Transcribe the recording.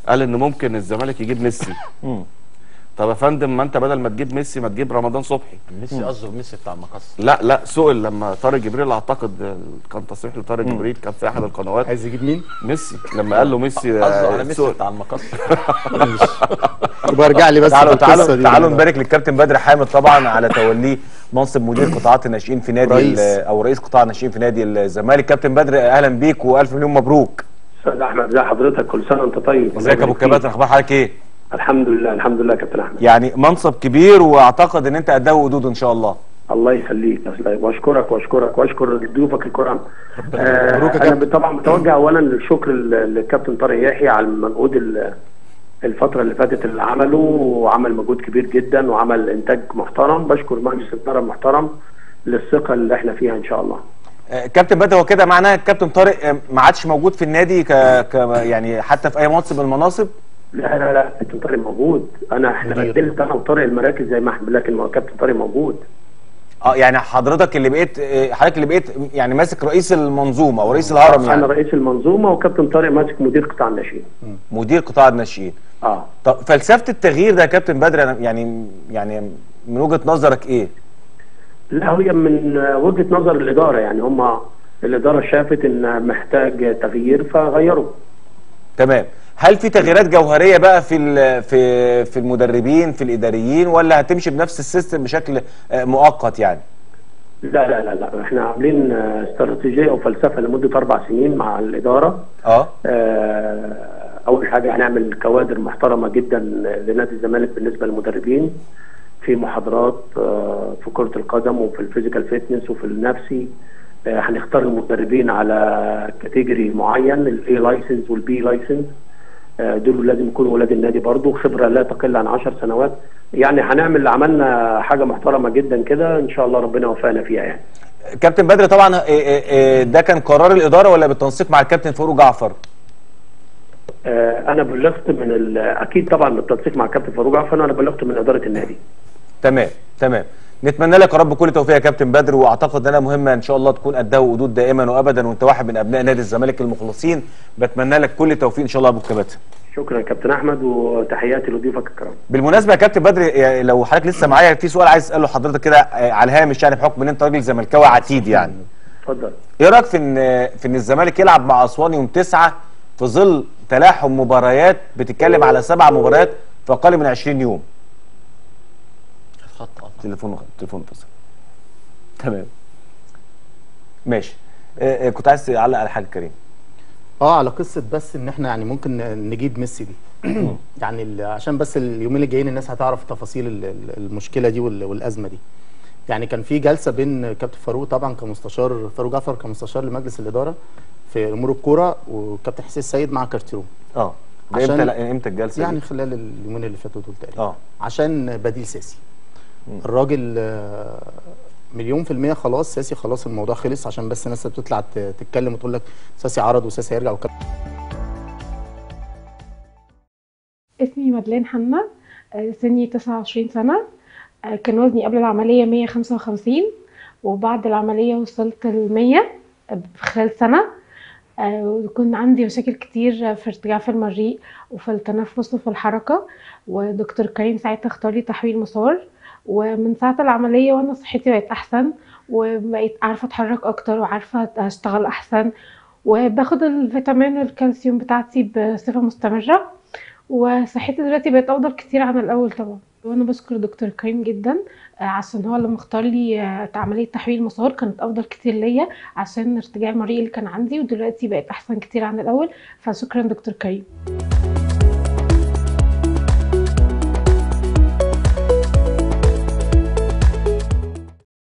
قال ان ممكن الزمالك يجيب ميسي طب يا فندم ما انت بدل ما تجيب ميسي ما تجيب رمضان صبحي ميسي قصده ميسي بتاع المقص لا لا سئل لما طارق جبريل اعتقد كان تصريح لطارق جبريل كان في احد القنوات عايز يجيب مين؟ ميسي لما قال له ميسي قصده آه، على ميسي سئل. بتاع المقص يبقى ارجع لي بس تعالوا في القصة تعالوا دي. تعالوا نبارك للكابتن بدر حامد طبعا على توليه منصب مدير قطاعات الناشئين في نادي رئيس. ال- او رئيس قطاع الناشئين في نادي الزمالك كابتن بدر اهلا بيك والف مليون مبروك استاذ احمد ازي حضرتك كل سنه وانت طيب ازيك يا ابو الكباتن اخبار حضرتك ايه الحمد لله الحمد لله يا كابتن احمد يعني منصب كبير واعتقد ان انت قدها وقدود ان شاء الله الله يخليك يا أستاذ. واشكرك واشكرك واشكر ضيوفك الكرام مبروك يا آه انا كابتن. طبعا بتوجه اولا الشكر لل- للكابتن طارق يحيى على المجهود ال- الفتره اللي فاتت اللي عمله وعمل مجهود كبير جدا وعمل انتاج محترم بشكر مجلس الاداره المحترم للثقه اللي احنا فيها ان شاء الله آه، كابتن بدر هو كده معناه الكابتن طارق آه، ما عادش موجود في النادي ك... ك يعني حتى في اي منصب من المناصب لا لا لا كابتن طارق موجود انا احنا مدير. بدلت انا وطارق المراكز زي ما احنا لكن هو كابتن طارق موجود اه يعني حضرتك اللي بقيت آه، حضرتك اللي بقيت يعني ماسك رئيس المنظومه او رئيس الهرم انا يعني رئيس المنظومه وكابتن طارق ماسك مدير قطاع الناشئين مدير قطاع الناشئين اه طب فلسفه التغيير ده يا كابتن بدر أنا يعني يعني من وجهه نظرك ايه؟ لا هي من وجهه نظر الاداره يعني هم الاداره شافت ان محتاج تغيير فغيروا تمام هل في تغييرات جوهريه بقى في ال- في في المدربين في الاداريين ولا هتمشي بنفس السيستم بشكل آه، مؤقت يعني؟ لا لا لا لا احنا عاملين آه، استراتيجيه وفلسفه لمده اربع سنين مع الاداره اه آه، اول حاجه هنعمل كوادر محترمه جدا لنادي الزمالك بالنسبه للمدربين في محاضرات آه، في كره القدم وفي الفيزيكال فيتنس وفي النفسي آه، هنختار المدربين على كاتيجوري معين الاي لايسنس والبي لايسنس دول لازم يكونوا ولاد النادي برضو خبره لا تقل عن 10 سنوات يعني هنعمل عملنا حاجه محترمه جدا كده ان شاء الله ربنا يوفقنا فيها يعني كابتن بدر طبعا آه، آه، آه، ده كان قرار الاداره ولا بالتنسيق مع الكابتن فاروق جعفر؟ آه، انا بلغت من ال- اكيد طبعا بالتنسيق مع كابتن فاروق عفان انا بلغت من اداره النادي تمام تمام نتمنى لك يا رب كل توفيق يا كابتن بدر واعتقد انها مهمه ان شاء الله تكون قدها وقدود دائما وابدا وانت واحد من ابناء نادي الزمالك المخلصين بتمنى لك كل توفيق ان شاء الله يا ابو الكباتن شكرا يا كابتن احمد وتحياتي لضيوفك الكرام بالمناسبه يا كابتن بدر يعني لو حضرتك لسه معايا في سؤال عايز اساله حضرتك كده آه، على الهامش يعني بحكم ان انت راجل زملكاوي عتيد يعني اتفضل ايه رايك في ان في ان الزمالك يلعب مع اسوان يوم تسعة في ظل تلاحم مباريات بتتكلم على سبع مباريات في اقل من 20 يوم خط قطع تليفون تليفون بس تمام ماشي آه، آه، كنت عايز تعلق على حاجه كريم اه على قصه بس ان احنا يعني ممكن نجيب ميسي دي يعني ال- عشان بس اليومين اللي جايين الناس هتعرف تفاصيل ال- ال- المشكله دي وال- والازمه دي يعني كان في جلسه بين كابتن فاروق طبعا كمستشار فاروق جعفر كمستشار لمجلس الاداره في امور الكوره وكابتن حسين السيد مع كارتيرون اه ده عشان- امتى لا امتى الجلسه يعني دي؟ خلال اليومين اللي فاتوا دول تقريبا اه عشان بديل ساسي الراجل آه، مليون في المية خلاص ساسي خلاص الموضوع خلص عشان بس الناس اللي بتطلع ت- تتكلم وتقول لك ساسي عرض وساسي هيرجع وكلام اسمي مدلين حنا آه، سني 29 سنة آه، كان وزني قبل العملية 155 وبعد العملية وصلت ل 100 في خلال سنة آه، وكان عندي مشاكل كتير في ارتجاع في المريء وفي التنفس وفي الحركة ودكتور كريم ساعتها اختار لي تحويل مسار ومن ساعة العملية وانا صحتي بقت احسن وبقيت عارفة اتحرك اكتر وعارفة اشتغل احسن وباخد الفيتامين والكالسيوم بتاعتي بصفة مستمرة وصحتي دلوقتي بقت افضل كتير عن الاول طبعا وانا بشكر دكتور كريم جدا آه، عشان هو لما اختار لي آه، عمليه تحويل مسار كانت افضل كتير ليا عشان ارتجاع المريء اللي كان عندي ودلوقتي بقت احسن كتير عن الاول فشكرا دكتور كريم